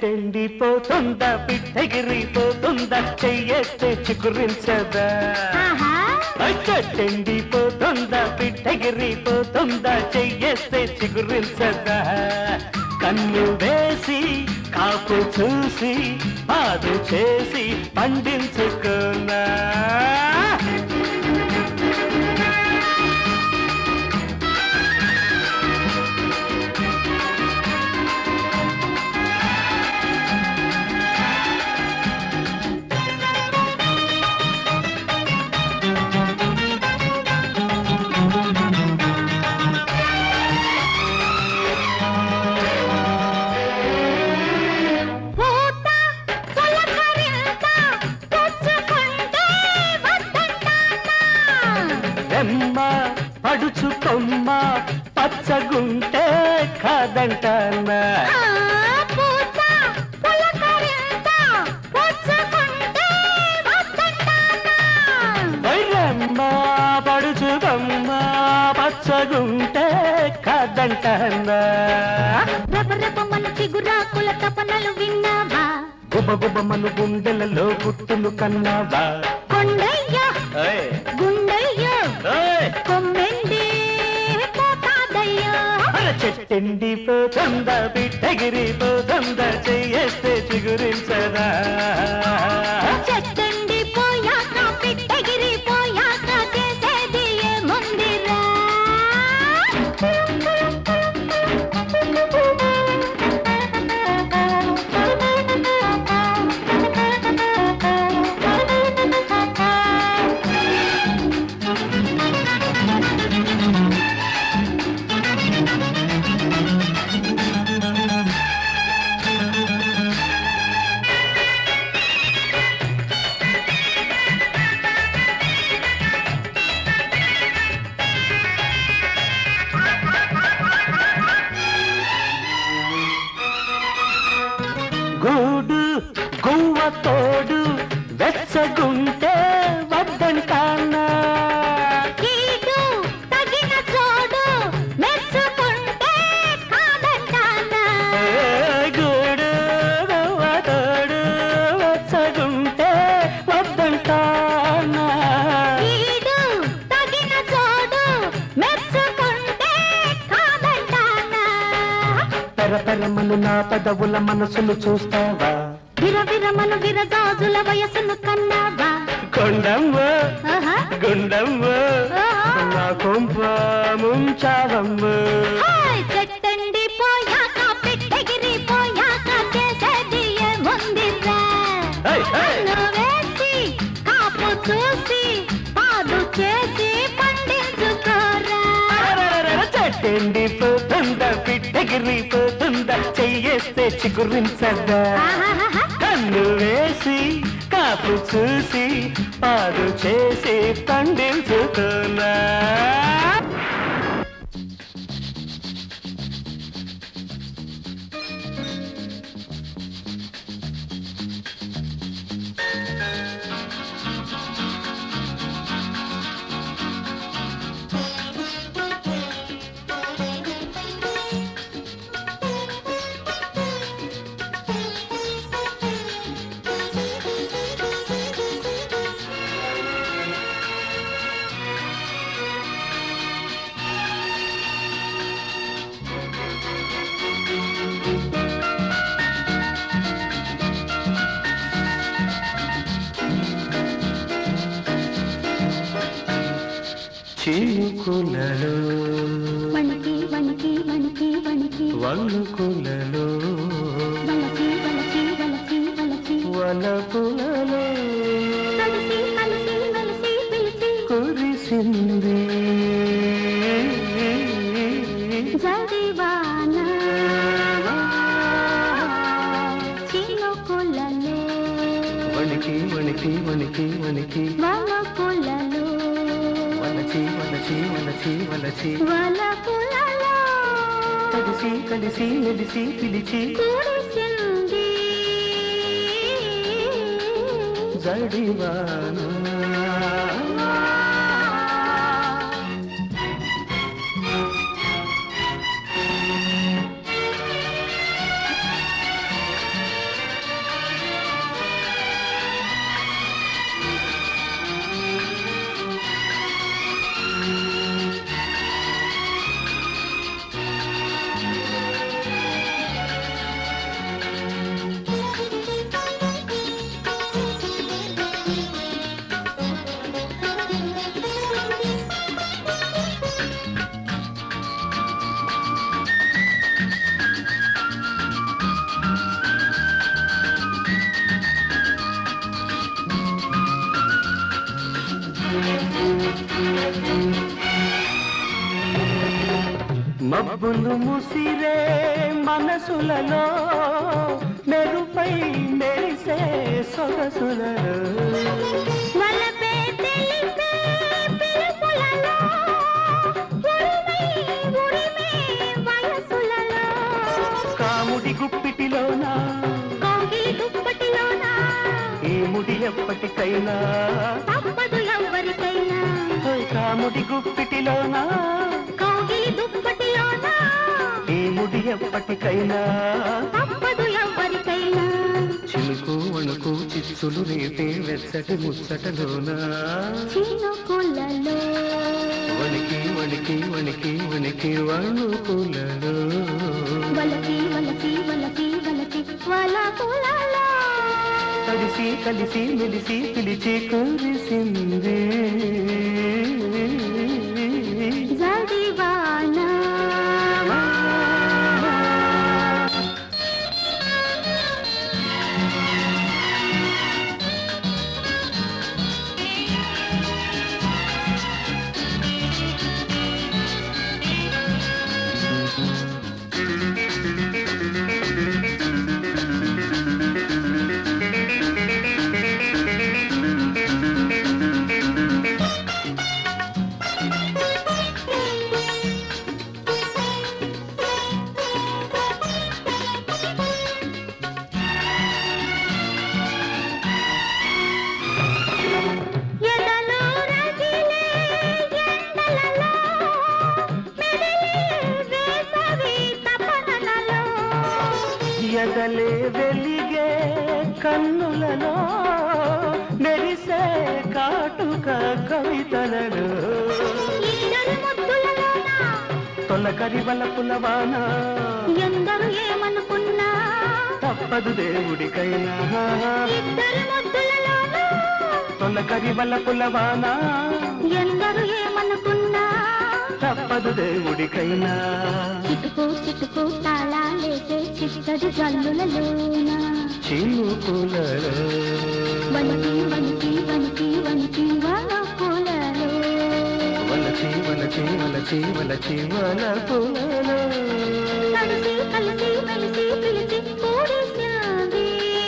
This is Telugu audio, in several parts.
చెట్టెండిపోతుందా పిట్టగిరిపోతుందా చెయ్యేస్తే చిగురించదా ఆహా చెట్టెండిపోతుందా పిట్టగిరిపోతుందా చెయ్యేస్తే చిగురించదా కన్ను వేసి కాపు చూసి పాదు చేసి పండించుకున్నా పూత పులకరింత పుచ్చుకుంటే వద్దంటానా రెమ్మ పడుచు కొమ్మ పచ్చగుంటే కాదంటానా ఆ పూత పులకరింత పుచ్చుకుంటే వద్దంటానా వైరమ్మ పడుచు కొమ్మ పచ్చగుంటే కాదంటానా రెపరెప మన చిగురాకుల తపనలు విన్నావా గుబ గుబ మన గుండెలలో పుట్టులు కన్నావా కొండయ్య ఓయ్, గుండయ్య ఓయ్. కొమ్మెండి పోతాదయ్యా మన చెట్టెండి పోతుందా బిడ్డగిరి పోతుందా చెయ్యేస్తే చిగురించదా చెట్టండి పోయాక పిట్టగిరి పోయాక చేసేది ఏముందిరా గూడు గువ్వ తోడు వెచ్చగుంటే వద్దంటానా కీడు తగిన చోడు మెచ్చుకుంటే కాదంటానా ఏ గూడు గువ్వ తోడు వెచ్చగుంటే వద్దంటానా కీడు తగిన చోడు మెచ్చుకుంటే కాదంటానా పెరపెరమను నా పెదవుల మనసులు చూస్తావా విరవిరమను విరజాజుల వయసును కన్నావా కొండమ్మ ఆహా గుండమ్మ నా కొంప ముంచావమ్మ హాయ్ చెట్టండి పోయాక పిట్టగిరి పోయాక చేసేది ఏముందిరా హై, హై. కన్ను వేసి కాపు చూసి పాదు చేసి పండించుకోరా చెట్టండి పోతుందా పిట్టగిరి పోతుందా చెయ్యేస్తే చిగురించదా ఆహాహాహా. కన్ను వేసి కాపు చూసి పాడు చేసి పండించుకున్నా చినుకులలో వణికి వణికి వణికి వణికి వణుకులలో వలసి వలసి వలసి వలసి వలపులలో కలిసి కలిసి కలిసి పిలిచి కురిసింది జడివాన చినుకులలో వణికి వణికి వణికి వణికి వలపులలో వలచి వలచి వలచి వలచి వలపులలో కలిసి కలిసి మెలిసి పిలిచి కురిసింది జడివానా మబ్బులు ముసిరే మనసులలో మెరుపై మెరిసే సొగసులలో వలపే తెలిపే పిలుపులలో ఉరిమే ఉరిమే వయసులలో కాముడి గుప్పిటిలోన కౌగిలి దుప్పటిలోన ఈ ముడి ఎప్పటికైనా తప్పదు ఎవరికైనా ఓయ్ కాముడి గుప్పిటిలోన కౌగిలి దుప్పటిలోన ఈ ముడి ఎప్పటికైనా తప్పదు ఎవరికైనా చిలుకు వణుకు చిచ్చులు రేపే వెచ్చటి ముచ్చటలోన చినుకులలో వణికి వణికి వణికి వణికి వణుకులలో వలకి వలకి వలకి వలకి వలకులలో కలిసి కలిసి మెలిసి పిలిచి కురిసింది జడివానా ఎదలో రగిలే ఎండలలో మెదిలే వేసవి తపనలలో ఎదలే వెలిగే కన్నులలో మెరిసే కాటుక కవితలలో ఇద్దరు ముద్దులలోన తొలకరి వలపులవాన ఎందరు ఏమనుకున్నా తప్పదు దేవుడికైనా ఇద్దరు ముద్దులలోన తొలకరి వలపులవాన ఎందరు ఏమనుకున్నా తప్పదు దేవుడికైనా చిటుకు చిటుకు తాళాలేసే చిట్టడి జల్లులలోన చినుకులలో వణికి వణికి వణికి వణికి వలపులలో వలచి వలచి వలచి వలచి వలపులలో కలిసి కలిసి మెలిసి పిలిచి కూడిసింది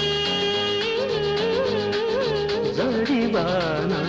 జడివానా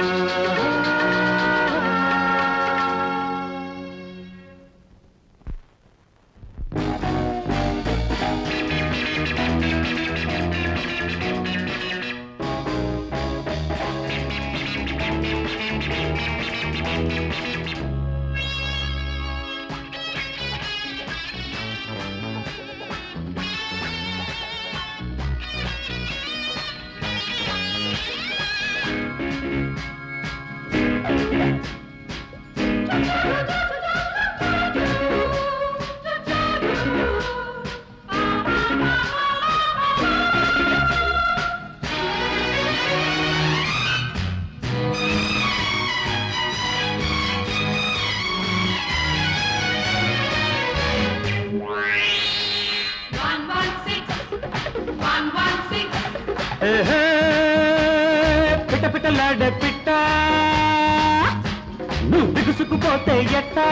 ఏహే, పిట పిటలాడే పిట్ట నువ్వు బిగుసుకుపోతే ఎట్టా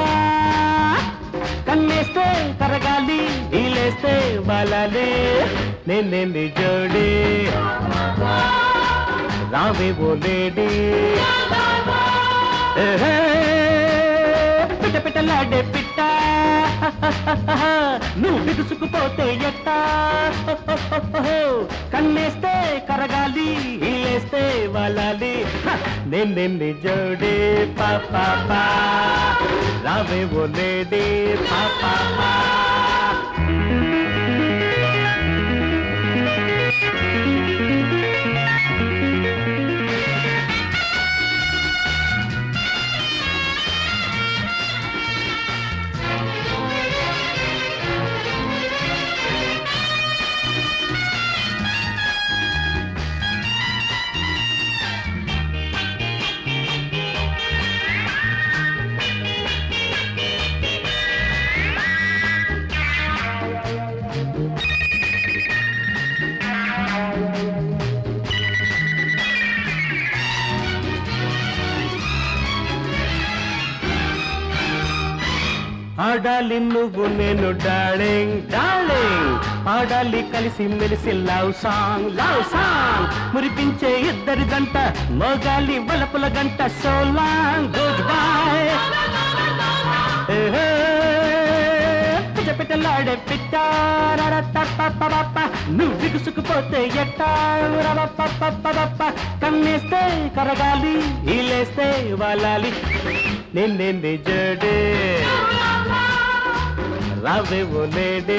కన్నేస్తే కరగాలి ఈలేస్తే బాలాలే నేనేంది జోడి రావే ఓ లేడీ ఏహే, పిట పిటలాడే పిట్ట నువ్వు బిగుసుకుపోతే ఎట్టా కన్నేస్తే కరగాలి ఈలేస్తే వాలాలి నిన్నింది జోడి పాపా రావే ఓ లేడీ పాపా ఆడాలి నువ్వు నేను డార్లింగ్ డార్లింగ్ ఆడాలి కలిసి మెలిసి లవ్ సాంగ్ లవ్ సాంగ్ మురిపించే ఇద్దరి గంట మోగాలి వలపుల గంట సో లాంగ్ గుడ్ బై పిట్టలాడే పిట్ట రరతపపపప. నువ్వు విగుసుకుపోతే ఎట్ట రవపపపపప. కన్నేస్తే కరగాలి ఈలేస్తే వాలాలి నిన్నే జడే రావే ఓ లేడే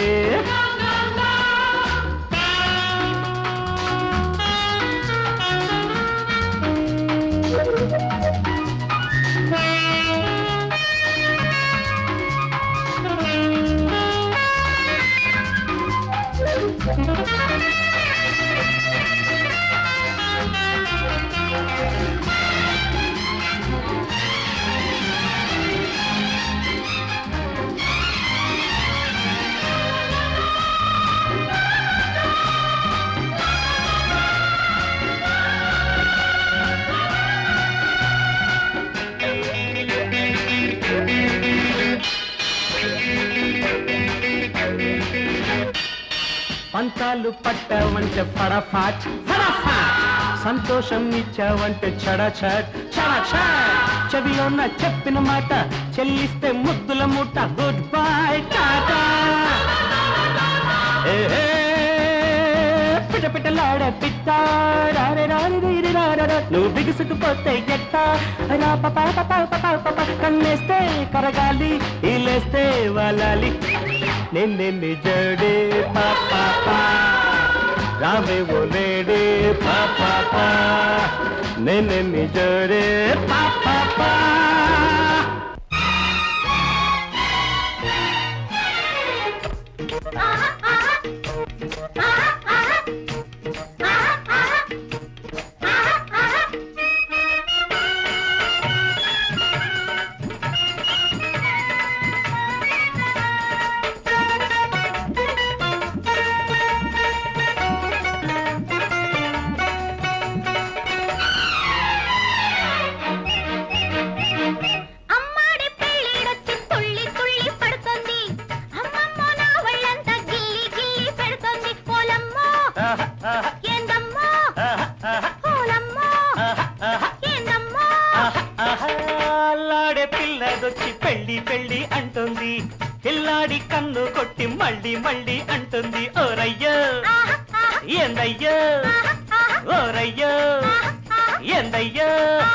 పంతాలు పట్టావంటే ఫడఫాట్ ఫడఫాట్ సంతోషం ఇచ్చావంటే చడచట్ చడచట్ చెవిలో నా చెప్పిన మాట చెల్లిస్తే ముద్దుల మూట గుడ్ బై టాటా ఏ, ఏ, పిట పిటలాడే పిట్ట రారే రారే రీరి రారర. నువ్వు బిగుసుకుపోతే ఎట్ట రా పప పప పప పప కన్నేస్తే కరగాలి ఇలేస్తే వాలాలి నిన్నే జడే పాప రావే ఓ లేడే పాప నిన్నే జడే పాప అమ్మాడి పెళ్ళిడొచ్చి తుళ్ళి తుళ్ళి పడుతుంది అమ్మమ్మ నా ఒళ్ళంతా గిల్లి గిల్లి పెడుతుంది పోలమ్మో ఏందమ్మో పోలమ్మో ఏందమ్మో అల్లాడే పిల్లదొచ్చి పెళ్లి పెళ్లి అంటుంది పిల్లాడి కన్ను కొట్టి మళ్ళీ మళ్ళీ అంటుంది ఓరయ్యో ఏందయ్యో ఓరయ్యో ఏందయ్యో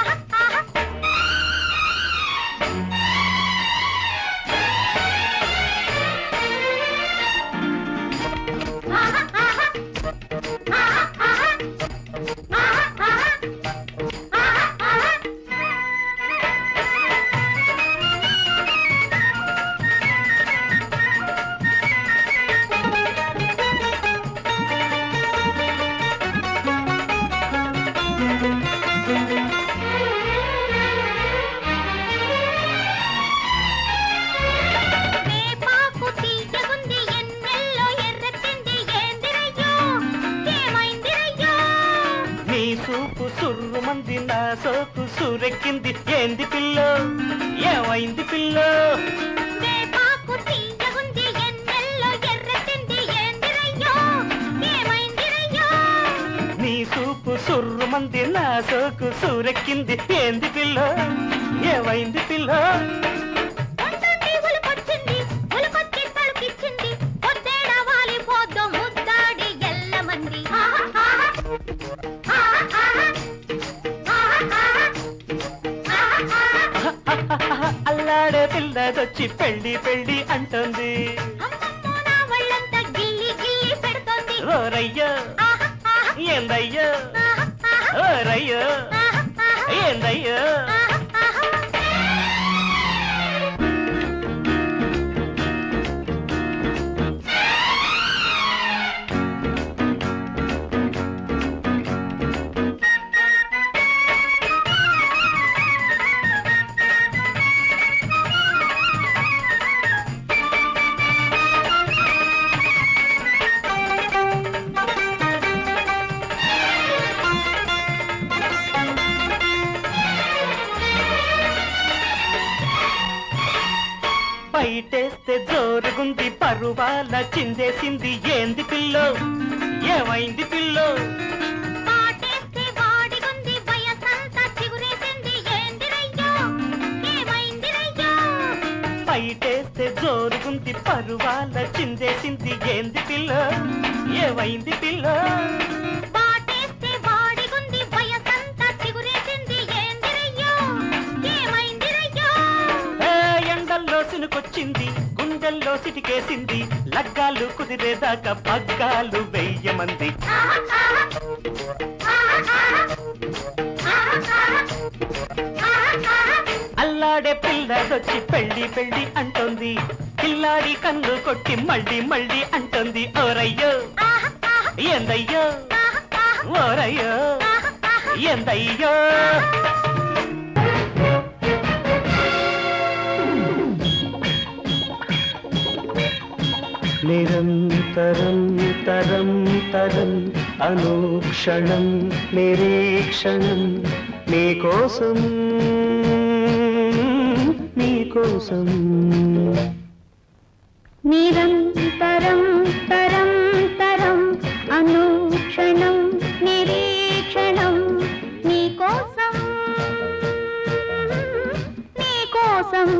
వేపాకు తీయగుంది ఎన్నెల్లో ఎర్రెత్తింది ఏందిరయ్యో ఏమైందిరయ్యో నీ సూపు సుర్రు మంది నా సోకు సూరెక్కింది ఏంది పిల్లో ఏమైంది పిల్లో వేపాకు తీయగుంది ఎన్నెల్లో ఎర్రెత్తింది ఏందిరయ్యో ఏమైందిరయ్యో నీ సూపు సుర్రు మంది నా సోకు సూరెక్కింది ఏంది పిల్లో ఏమైంది పిల్లో ఉంటుంది ఉలుకొచ్చింది ఉలుకొచ్చి తలుకిచ్చింది పొద్దేడ వాలిపోద్దు ముద్దాడి ఎల్లమంది అల్లాడే పిల్లదొచ్చి పెళ్లి పెళ్లి అంటుంది అమ్మమ్మో నా ఒళ్ళంతా గిల్లి గిల్లి పెడుతోంది ఓరయ్యో ఏందయ్యో ఓరయ్యో ఏందయ్యో బయటేస్తే జోరుగుంది పరువాల చిందేసింది ఏంది పిల్లో ఏమైంది పిల్లో పాటేస్తే వాడిగుంది వయసంతా చిగురేసింది ఏందిరయ్యో ఏమైందిరయ్యో బయటేస్తే జోరుగుంది పరువాల చిందేసింది ఏంది పిల్ల ఏమైంది పిల్ల పాటేస్తే వాడిగుంది వయసంతా చిగురేసింది ఏందిరయ్యో ఏమైందిరయ్యో ఏ ఎండల్లో సినుకొచ్చింది గుండెల్లో సిటికేసింది లగ్గాలు కుదిరేదాకా పగ్గాలు వెయ్యమంది అల్లాడే పిల్లదొచ్చి పెళ్లి పెళ్లి అంటోంది పిల్లాడి కన్ను కొట్టి మళ్ళీ మళ్ళీ అంటోంది ఓరయ్యో ఏందయ్యో ఓరయ్యో ఏందయ్యో నిరంతరం తరం తరం అనుక్షణం నిరీక్షణం నీకోసం నీకోసం నిరంతరం తరం తరం అనుక్షణం నిరీక్షణం నీకోసం నీకోసం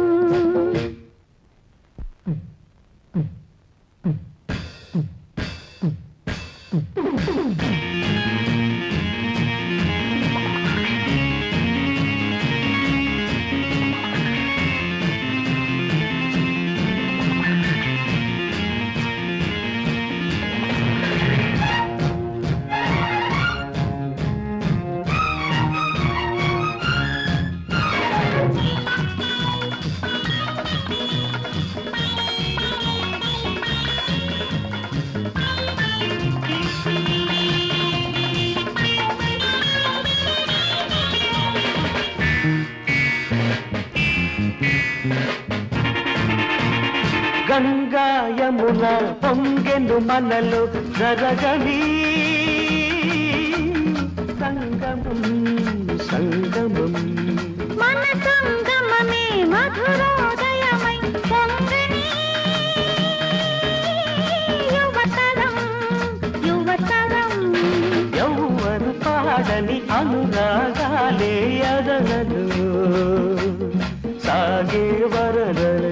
గంగాయమున పొంగెను మనలో జరగని సంగమం సంగమం మన సంగమమే మధురోదయమై పొంగని యువతరం యువతరం ఎవ్వరు పాడని అనురాగాలే అదనలు సాగే వరదలై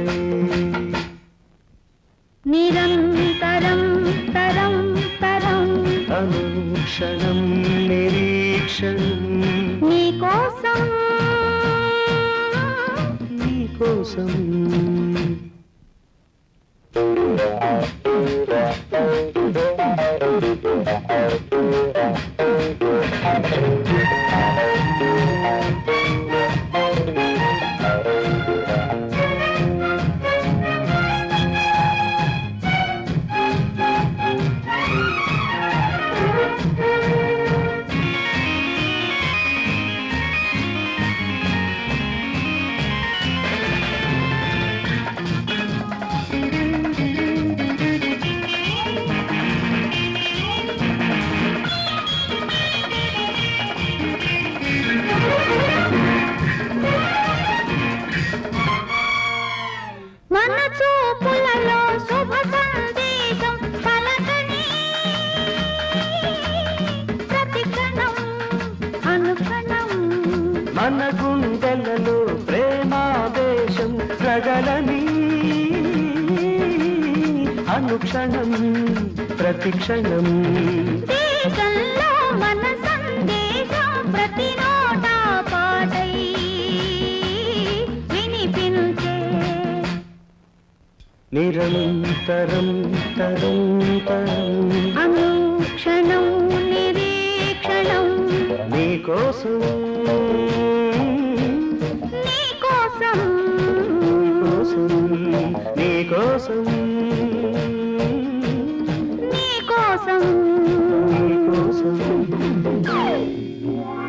నిరంతరం తరం తరం అనుక్షణం నిరీక్షణం నీకోసం నీకోసం మన చూపులలో శుభ సందేశం పలకని ప్రతి క్షణం అనుక్షణం మన గుండెలలో ప్రేమావేశం రగలని అనుక్షణం ప్రతిక్షణం దేశంలో మన సందేశం ప్రతి నోట పాటై వినిపించే నిరంతరం తరం తరం అనుక్షణం నిరీక్షణం నీకోసం నీకోసం నీకోసం నీకోసం నీకోసం నీకోసం